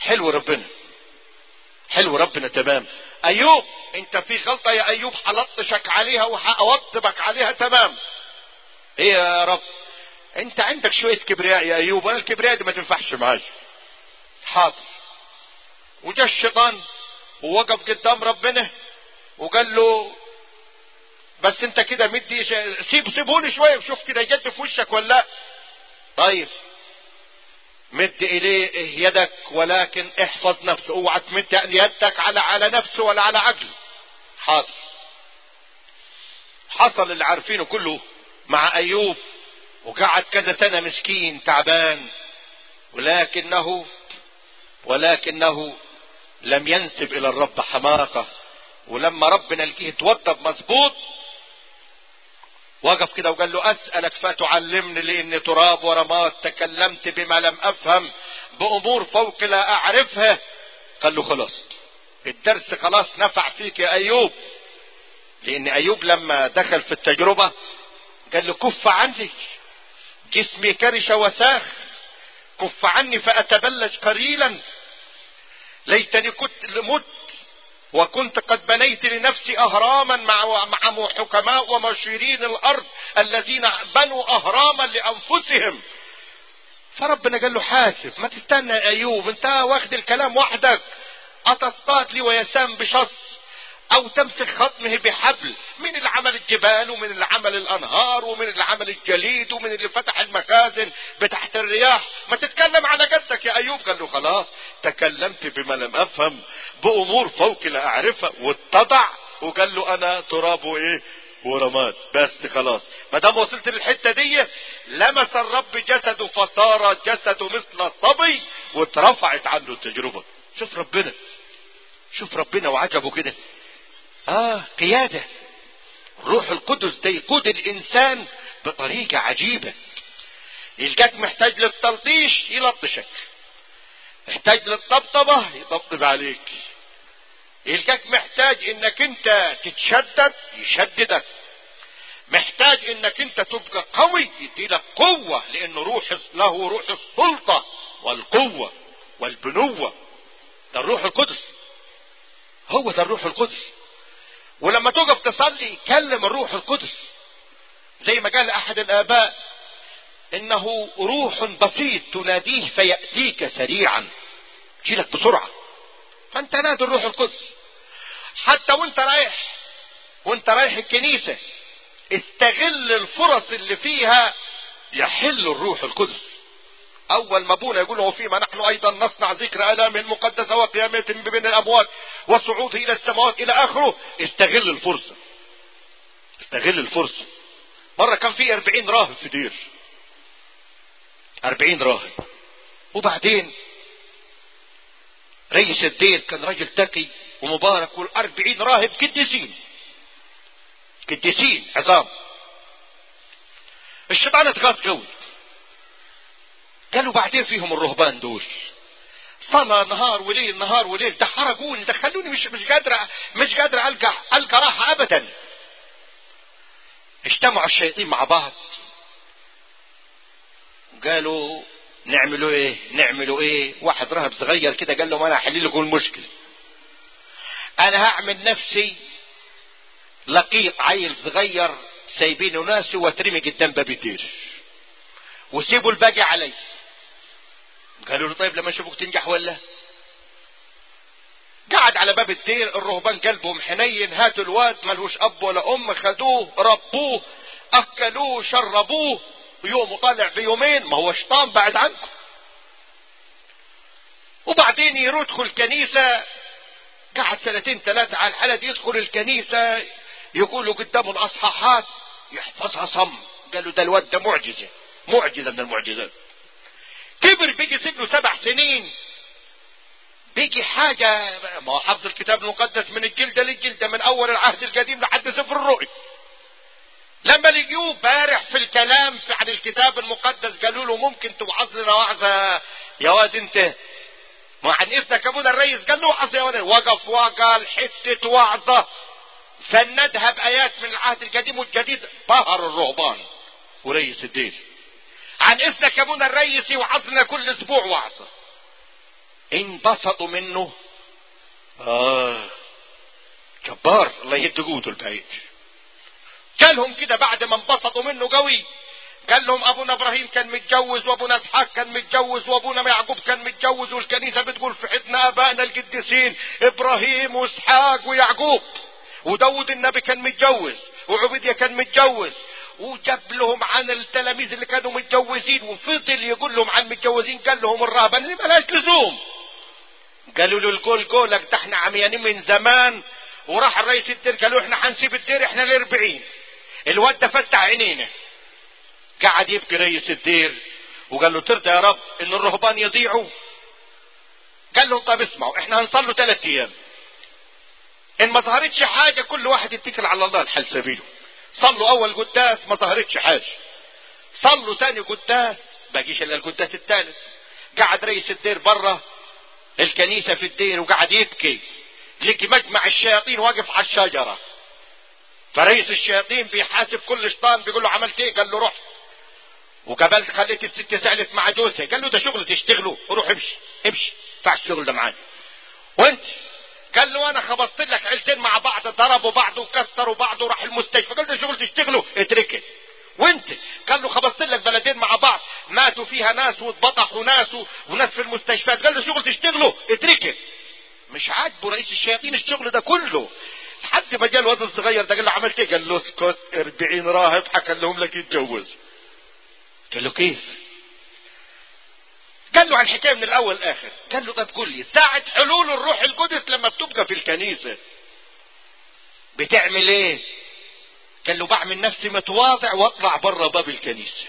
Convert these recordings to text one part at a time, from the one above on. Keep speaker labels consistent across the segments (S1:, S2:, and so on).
S1: حلو ربنا حلو ربنا تمام ايوب انت في غلطة يا ايوب حلطشك عليها وهأوضبك عليها تمام ايه يا رب انت عندك شوية كبرياء يا ايوب وانا الكبرياء دي ما تنفعش معاي حاضر وجا الشيطان ووقف قدام ربنا وقال له بس انت كده مدي ش- سيب سيبوني شويه وشوف كده جد في وشك ولا لا طيب مد اليه يدك ولكن احفظ نفسه اوعى تمد يدك على على نفسه ولا على عقله حاضر حصل اللي عارفينه كله مع ايوب وقعد كذا سنه مسكين تعبان ولكنه ولكنه لم ينسب الى الرب حماقه ولما ربنا لقيه اتوضب مظبوط وقف كده وقال له اسالك فتعلمني لاني تراب ورماد تكلمت بما لم افهم بامور فوق لا اعرفها قال له خلاص الدرس خلاص نفع فيك يا ايوب لان ايوب لما دخل في التجربه قال له كف عني جسمي كرش وساخ كف عني فاتبلج قليلا ليتني كنت مت وكنت قد بنيت لنفسي اهراما مع مع حكماء ومشيرين الارض الذين بنوا اهراما لانفسهم فربنا قال له حاسب ما تستنى يا ايوب انت واخد الكلام وحدك اتصطاد لي ويسام بشص او تمسك خطمه بحبل من اللي عمل الجبال ومن اللي عمل الانهار ومن اللي عمل الجليد ومن اللي فتح المخازن بتحت الرياح ما تتكلم على جدك يا ايوب قال له خلاص تكلمت بما لم افهم بامور فوق لا اعرفها واتضع وقال له انا تراب وايه ورماد بس خلاص ما دام وصلت للحته دي لمس الرب جسده فصار جسده مثل الصبي واترفعت عنه التجربه شوف ربنا شوف ربنا وعجبه كده اه قيادة روح القدس ده يقود الانسان بطريقة عجيبة يلقاك محتاج للتلطيش يلطشك محتاج للطبطبة يطبطب عليك يلقاك محتاج انك انت تتشدد يشددك محتاج انك انت تبقى قوي يديلك قوة لانه روح له روح السلطة والقوة والبنوة ده الروح القدس هو ده الروح القدس ولما تقف تصلي كلم الروح القدس زي ما قال احد الاباء انه روح بسيط تناديه فياتيك سريعا يجيلك بسرعه فانت نادي الروح القدس حتى وانت رايح وانت رايح الكنيسه استغل الفرص اللي فيها يحل الروح القدس اول ما ابونا يقول له فيما نحن ايضا نصنع ذكر الامه المقدسه وقيامته بين الاموات وصعوده الى السماوات الى اخره استغل الفرصه استغل الفرصه مره كان في اربعين راهب في دير اربعين راهب وبعدين رئيس الدير كان راجل تقي ومبارك والاربعين راهب قديسين قديسين عظام الشيطان اتغاظ قوي قالوا بعدين فيهم الرهبان دول صلاة نهار وليل نهار وليل ده حرقوني دخلوني مش مش قادر مش قادر القى القى راحة ابدا اجتمعوا الشياطين مع بعض قالوا نعملوا ايه نعملوا ايه واحد رهب صغير كده قال له ما انا هحل لكم المشكلة انا هعمل نفسي لقيط عيل صغير سايبينه ناسه واترمي قدام باب الدير وسيبوا الباقي علي قالوا له طيب لما نشوفك تنجح ولا قعد على باب الدير الرهبان قلبهم حنين هاتوا الواد ملهوش اب ولا ام خدوه ربوه اكلوه شربوه يوم طالع في يومين ما هو شيطان بعد عنكم وبعدين يدخل الكنيسة قعد سنتين ثلاثة على الحالة دي يدخل الكنيسة يقولوا قدامه الأصحاحات يحفظها صم قالوا ده الواد ده معجزة معجزة من المعجزات كبر بيجي سجنه سبع سنين بيجي حاجة ما هو حفظ الكتاب المقدس من الجلدة للجلدة من أول العهد القديم لحد سفر الرؤيا لما لقيوه بارح في الكلام في عن الكتاب المقدس قالوا له ممكن توعظ لنا وعظة يا واد انت ما عن اذنك ابونا الرئيس قال له وعظ يا واد وقف وقال حتة وعظة فندها بآيات من العهد القديم والجديد بهر الرهبان ورئيس الدين عن اذنك يا ابونا الرئيس يوعظنا كل اسبوع وعظة انبسطوا منه اه جبار الله يهد قوته البعيد جالهم كده بعد ما انبسطوا منه قوي قال لهم ابونا ابراهيم كان متجوز وابونا اسحاق كان متجوز وابونا يعقوب كان متجوز والكنيسه بتقول في حدنا ابائنا القديسين ابراهيم واسحاق ويعقوب وداود النبي كان متجوز وعبيديا كان متجوز وجاب لهم عن التلاميذ اللي كانوا متجوزين وفضل يقول لهم عن المتجوزين قال لهم الرهبان اللي ملهاش لزوم قالوا له الجول جولك ده احنا عميانين من زمان وراح الرئيس الدير قالوا احنا هنسيب الدير احنا الاربعين الواد ده فتح عينينا قعد يبكي رئيس الدير وقال له ترضى يا رب ان الرهبان يضيعوا قال لهم طب اسمعوا احنا هنصلوا ثلاث ايام ان ما ظهرتش حاجه كل واحد يتكل على الله الحل سبيله صلوا اول قداس ما ظهرتش حاجه صلوا تاني قداس باقيش الا القداس الثالث قعد رئيس الدير بره الكنيسه في الدير وقعد يبكي لقي مجمع الشياطين واقف على الشجره فرئيس الشياطين بيحاسب كل شيطان بيقول له عملت ايه قال له رحت وقابلت خليت الست زعلت مع جوزها قال له ده شغل تشتغله روح امشي امشي ما الشغل ده معايا وانت قال له انا خبطت لك عيلتين مع بعض ضربوا بعض وكسروا بعض وراح المستشفى قال له شغل تشتغله اتركه وانت قال له خبطت لك بلدين مع بعض ماتوا فيها ناس واتبطحوا ناس وناس في المستشفيات قال له شغل تشتغله اتركه مش عاجبه رئيس الشياطين الشغل ده كله لحد ما جاء الواد الصغير ده قال له عملت ايه؟ قال له اسكت 40 راهب حكى لهم لك يتجوز. قال له كيف؟ قال له على الحكايه من الاول الاخر، قال له طب قول لي ساعة حلول الروح القدس لما بتبقى في الكنيسة بتعمل ايه؟ قال له بعمل نفسي متواضع واطلع بره باب الكنيسة.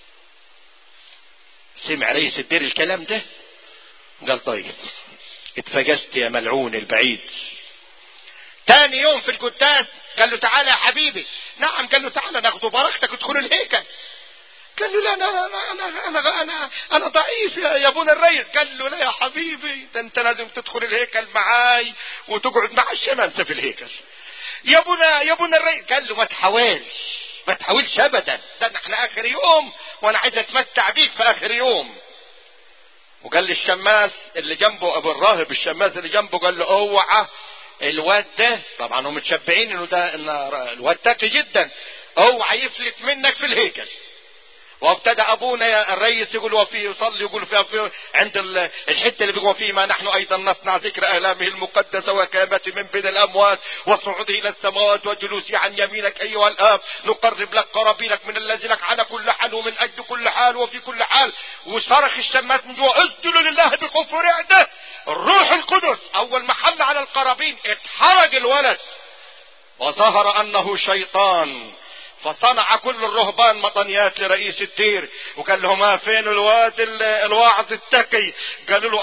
S1: سمع رئيس الدير الكلام ده؟ قال طيب اتفجست يا ملعون البعيد تاني يوم في القداس قال له تعالى يا حبيبي نعم قال له تعالى ناخد بركتك ادخل الهيكل قال له لا انا انا انا انا انا, أنا ضعيف يا, يا ابونا الريس قال له لا يا حبيبي ده انت لازم تدخل الهيكل معاي وتقعد مع الشمامسه في الهيكل يا ابونا يا ابونا الريس قال له ما تحاولش ما تحاولش ابدا ده احنا اخر يوم وانا عايز اتمتع بيك في اخر يوم وقال لي الشماس اللي جنبه ابو الراهب الشماس اللي جنبه قال له اوعى الواد ده طبعا هم متشبعين انه ده إن الواد تقي جدا اوعى يفلت منك في الهيكل وابتدى ابونا يا الرئيس يقول وفيه يصلي يقول فيها في عند الحته اللي بيقول فيه ما نحن ايضا نصنع ذكر الامه المقدسه وكامته من بين الاموات وصعوده الى السماوات وجلوسه عن يمينك ايها الاب نقرب لك قرابينك من الذي لك على كل حال ومن اجل كل حال وفي كل حال وصرخ الشمات من جوا اسجدوا لله بكفر عده الروح القدس اول ما حل على القرابين اتحرج الولد وظهر انه شيطان فصنع كل الرهبان مطنيات لرئيس الدير وقال لهم ما فين الواد الواعظ التقي قالوا له